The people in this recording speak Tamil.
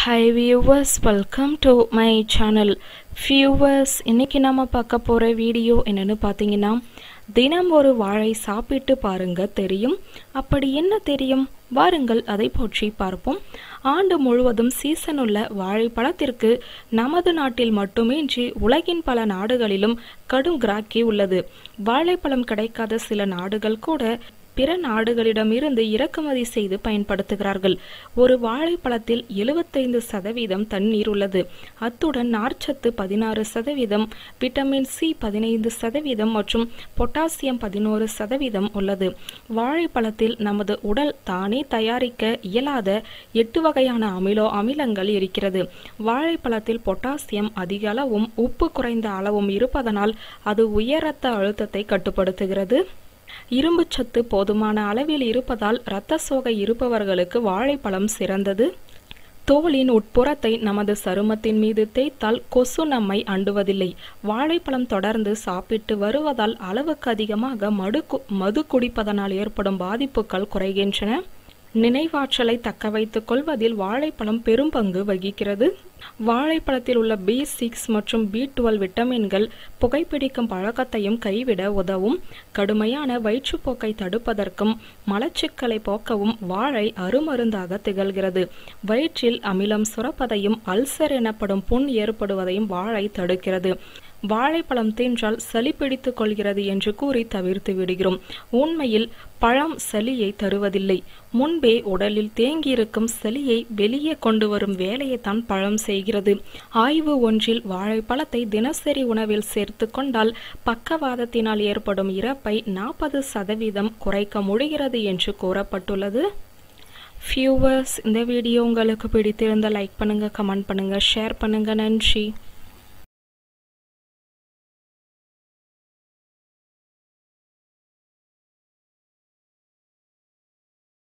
high viewers welcome to my channel viewers இன்னைக்கு நம்ம பார்க்க போகிற வீடியோ என்னன்னு பார்த்தீங்கன்னா தினம் ஒரு வாழை சாப்பிட்டு பாருங்க தெரியும் அப்படி என்ன தெரியும் வாருங்கள் அதை பற்றி பார்ப்போம் ஆண்டு முழுவதும் சீசன் உள்ள வாழைப்பழத்திற்கு நமது நாட்டில் மட்டுமின்றி உலகின் பல நாடுகளிலும் கடும் கிராக்கி உள்ளது வாழைப்பழம் கிடைக்காத சில நாடுகள் கூட பிற நாடுகளிடமிருந்து இறக்குமதி செய்து பயன்படுத்துகிறார்கள் ஒரு வாழைப்பழத்தில் எழுபத்தைந்து சதவீதம் தண்ணீர் உள்ளது அத்துடன் நார்ச்சத்து பதினாறு சதவீதம் விட்டமின் சி பதினைந்து சதவீதம் மற்றும் பொட்டாசியம் பதினோரு சதவீதம் உள்ளது வாழைப்பழத்தில் நமது உடல் தானே தயாரிக்க இயலாத எட்டு வகையான அமிலோ அமிலங்கள் இருக்கிறது வாழைப்பழத்தில் பொட்டாசியம் அதிக அளவும் உப்பு குறைந்த அளவும் இருப்பதனால் அது உயர் ரத்த அழுத்தத்தை கட்டுப்படுத்துகிறது இரும்பு சத்து போதுமான அளவில் இருப்பதால் இரத்த சோகை இருப்பவர்களுக்கு வாழைப்பழம் சிறந்தது தோலின் உட்புறத்தை நமது சருமத்தின் மீது தேய்த்தால் கொசு நம்மை அண்டுவதில்லை வாழைப்பழம் தொடர்ந்து சாப்பிட்டு வருவதால் அளவுக்கு அதிகமாக மடு மது குடிப்பதனால் ஏற்படும் பாதிப்புகள் குறைகின்றன நினைவாற்றலை தக்க வைத்துக் கொள்வதில் வாழைப்பழம் பெரும் பங்கு வகிக்கிறது வாழைப்பழத்தில் உள்ள பி சிக்ஸ் மற்றும் பி டுவெல் விட்டமின்கள் புகைப்பிடிக்கும் பழக்கத்தையும் கைவிட உதவும் கடுமையான வயிற்றுப்போக்கை தடுப்பதற்கும் மலச்சிக்கலை போக்கவும் வாழை அருமருந்தாக திகழ்கிறது வயிற்றில் அமிலம் சுரப்பதையும் அல்சர் எனப்படும் புண் ஏற்படுவதையும் வாழை தடுக்கிறது வாழைப்பழம் தின்றால் சளி பிடித்துக் கொள்கிறது என்று கூறி தவிர்த்து விடுகிறோம் உண்மையில் பழம் சளியை தருவதில்லை முன்பே உடலில் தேங்கியிருக்கும் சளியை வெளியே கொண்டு வரும் வேலையைத்தான் பழம் செய்கிறது ஆய்வு ஒன்றில் வாழைப்பழத்தை தினசரி உணவில் சேர்த்து கொண்டால் பக்கவாதத்தினால் ஏற்படும் இறப்பை நாற்பது சதவீதம் குறைக்க முடிகிறது என்று கூறப்பட்டுள்ளது ஃபியூவர்ஸ் இந்த வீடியோ உங்களுக்கு பிடித்திருந்தால் லைக் பண்ணுங்க கமெண்ட் பண்ணுங்க ஷேர் பண்ணுங்க நன்றி